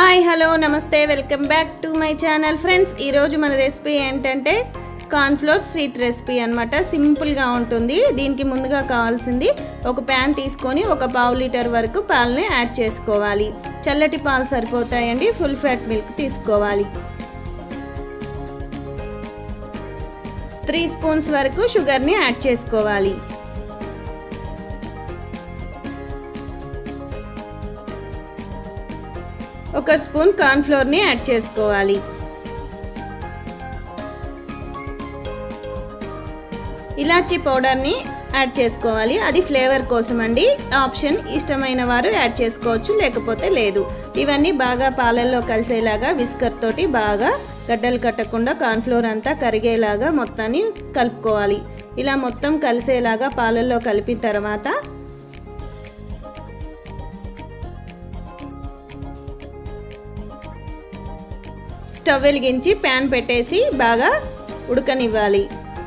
hi hello namaste welcome back to my channel friends ఈరోజు మన recipe ఏంటంటే కార్న్ఫ్లోర్ స్వీట్ రెసిపీ అనమాట సింపుల్గా ఉంటుంది దీనికి ముందుగా కావాల్సింది ఒక ప్యాన్ తీసుకొని ఒక పావు లీటర్ వరకు పాలని యాడ్ చేసుకోవాలి చల్లటి పాలు సరిపోతాయండి ఫుల్ ఫ్యాట్ మిల్క్ తీసుకోవాలి త్రీ స్పూన్స్ వరకు షుగర్ని యాడ్ చేసుకోవాలి ఒక స్పూన్ కార్న్ఫ్లోర్ని యాడ్ చేసుకోవాలి ఇలాచీ పౌడర్ని యాడ్ చేసుకోవాలి అది ఫ్లేవర్ కోసం అండి ఆప్షన్ ఇష్టమైన వారు యాడ్ చేసుకోవచ్చు లేకపోతే లేదు ఇవన్నీ బాగా పాలల్లో కలిసేలాగా విస్కర్ తోటి బాగా గడ్డలు కట్టకుండా కార్న్ఫ్లోర్ అంతా కరిగేలాగా మొత్తాన్ని కలుపుకోవాలి ఇలా మొత్తం కలిసేలాగా పాలల్లో కలిపిన తర్వాత స్టవ్ వెలిగించి ప్యాన్ పెట్టేసి బాగా ఉడకనివ్వాలి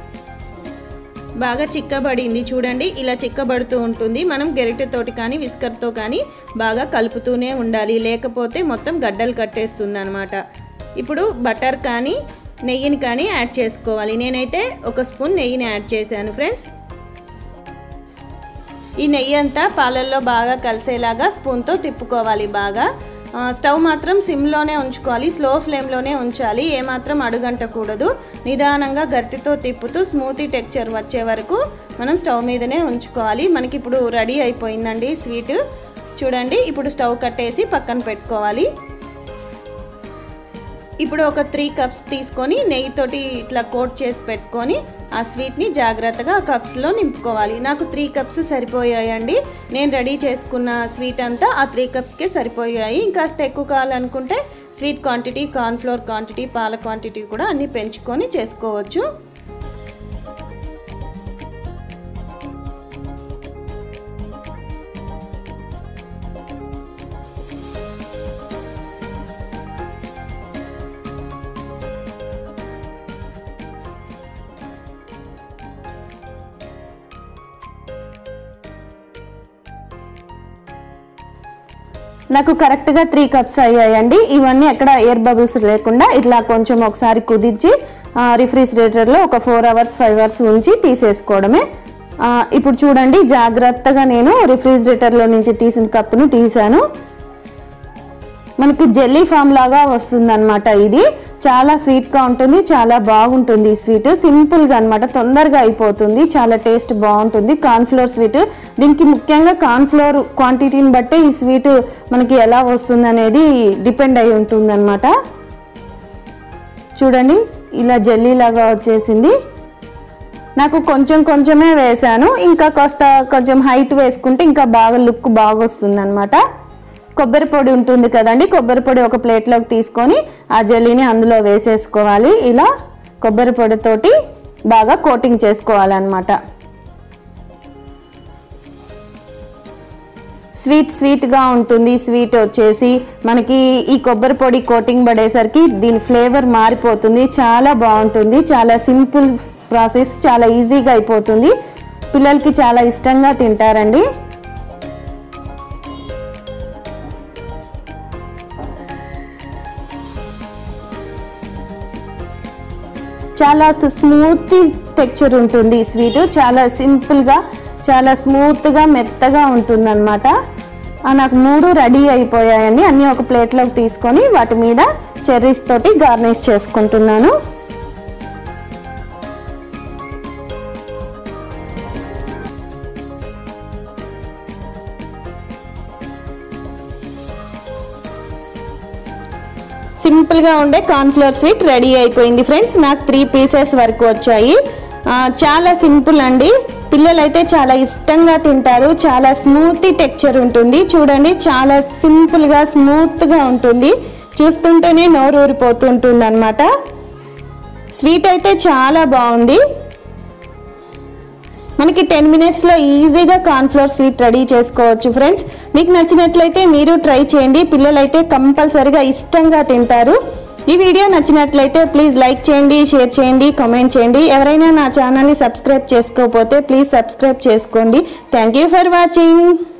బాగా చిక్కబడింది చూడండి ఇలా చిక్కబడుతూ ఉంటుంది మనం గెరిటెతోటి కానీ విస్కర్తో కానీ బాగా కలుపుతూనే ఉండాలి లేకపోతే మొత్తం గడ్డలు కట్టేస్తుంది అనమాట ఇప్పుడు బటర్ కానీ నెయ్యిని కానీ యాడ్ చేసుకోవాలి నేనైతే ఒక స్పూన్ నెయ్యిని యాడ్ చేశాను ఫ్రెండ్స్ ఈ నెయ్యి అంతా పాలల్లో బాగా కలిసేలాగా స్పూన్తో తిప్పుకోవాలి బాగా స్టవ్ మాత్రం సిమ్లోనే ఉంచుకోవాలి స్లో ఫ్లేమ్లోనే ఉంచాలి ఏమాత్రం అడుగంటకూడదు నిదానంగా గట్టితో తిప్పుతూ స్మూతీ టెక్చర్ వచ్చే వరకు మనం స్టవ్ మీదనే ఉంచుకోవాలి మనకి ఇప్పుడు రెడీ అయిపోయిందండి స్వీట్ చూడండి ఇప్పుడు స్టవ్ కట్టేసి పక్కన పెట్టుకోవాలి ఇప్పుడు ఒక త్రీ కప్స్ తీసుకొని నెయ్యితోటి ఇట్లా కోట్ చేసి పెట్టుకొని ఆ స్వీట్ని జాగ్రత్తగా ఆ కప్స్లో నింపుకోవాలి నాకు త్రీ కప్స్ సరిపోయాయండి నేను రెడీ చేసుకున్న స్వీట్ అంతా ఆ త్రీ కప్స్కే సరిపోయాయి ఇంకాస్త ఎక్కువ కావాలనుకుంటే స్వీట్ క్వాంటిటీ కార్న్ఫ్లోర్ క్వాంటిటీ పాల క్వాంటిటీ కూడా అన్నీ పెంచుకొని చేసుకోవచ్చు నాకు కరెక్ట్గా త్రీ కప్స్ అయ్యాయండి ఇవన్నీ ఎక్కడ ఎయిర్ బబుల్స్ లేకుండా ఇట్లా కొంచెం ఒకసారి కుదిర్చి రిఫ్రిజిరేటర్లో ఒక ఫోర్ అవర్స్ ఫైవ్ అవర్స్ ఉంచి తీసేసుకోవడమే ఇప్పుడు చూడండి జాగ్రత్తగా నేను రిఫ్రిజిరేటర్లో నుంచి తీసిన కప్పుని తీసాను మనకి జెల్లీ ఫామ్ లాగా వస్తుందన్నమాట ఇది చాలా స్వీట్గా ఉంటుంది చాలా బాగుంటుంది ఈ స్వీట్ సింపుల్గా అనమాట తొందరగా అయిపోతుంది చాలా టేస్ట్ బాగుంటుంది కార్న్ఫ్లోర్ స్వీట్ దీనికి ముఖ్యంగా కార్న్ఫ్లోర్ క్వాంటిటీని బట్టే ఈ స్వీట్ మనకి ఎలా వస్తుంది అనేది డిపెండ్ అయి ఉంటుంది అనమాట చూడండి ఇలా జెల్లీ లాగా వచ్చేసింది నాకు కొంచెం కొంచెమే వేసాను ఇంకా కాస్త కొంచెం హైట్ వేసుకుంటే ఇంకా బాగా లుక్ బాగా వస్తుంది అనమాట కొబ్బరి పొడి ఉంటుంది కదండి కొబ్బరి పొడి ఒక ప్లేట్లోకి తీసుకొని ఆ జెల్లీని అందులో వేసేసుకోవాలి ఇలా కొబ్బరి పొడితోటి బాగా కోటింగ్ చేసుకోవాలన్నమాట స్వీట్ స్వీట్గా ఉంటుంది స్వీట్ వచ్చేసి మనకి ఈ కొబ్బరి పొడి కోటింగ్ పడేసరికి దీని ఫ్లేవర్ మారిపోతుంది చాలా బాగుంటుంది చాలా సింపుల్ ప్రాసెస్ చాలా ఈజీగా అయిపోతుంది పిల్లలకి చాలా ఇష్టంగా తింటారండి చాలా స్మూత్ టెక్చర్ ఉంటుంది ఈ స్వీట్ చాలా సింపుల్గా చాలా స్మూత్గా మెత్తగా ఉంటుంది అనమాట నాకు మూడు రెడీ అయిపోయాయండి అన్నీ ఒక ప్లేట్లోకి తీసుకొని వాటి మీద చెర్రీస్ తోటి గార్నిష్ చేసుకుంటున్నాను సింపుల్గా ఉండే కార్న్ఫ్లోర్ స్వీట్ రెడీ అయిపోయింది ఫ్రెండ్స్ నాకు త్రీ పీసెస్ వరకు వచ్చాయి చాలా సింపుల్ అండి పిల్లలైతే చాలా ఇష్టంగా తింటారు చాలా స్మూతీ టెక్చర్ ఉంటుంది చూడండి చాలా సింపుల్గా స్మూత్గా ఉంటుంది చూస్తుంటేనే నోరు ఊరిపోతుంటుంది అనమాట స్వీట్ అయితే చాలా బాగుంది మనకి టెన్ మినిట్స్లో ఈజీగా కార్న్ఫ్లోర్ స్వీట్ రెడీ చేసుకోవచ్చు ఫ్రెండ్స్ మీకు నచ్చినట్లయితే మీరు ట్రై చేయండి పిల్లలైతే కంపల్సరిగా ఇష్టంగా తింటారు ఈ వీడియో నచ్చినట్లయితే ప్లీజ్ లైక్ చేయండి షేర్ చేయండి కామెంట్ చేయండి ఎవరైనా నా ఛానల్ని సబ్స్క్రైబ్ చేసుకోకపోతే ప్లీజ్ సబ్స్క్రైబ్ చేసుకోండి థ్యాంక్ యూ ఫర్ వాచింగ్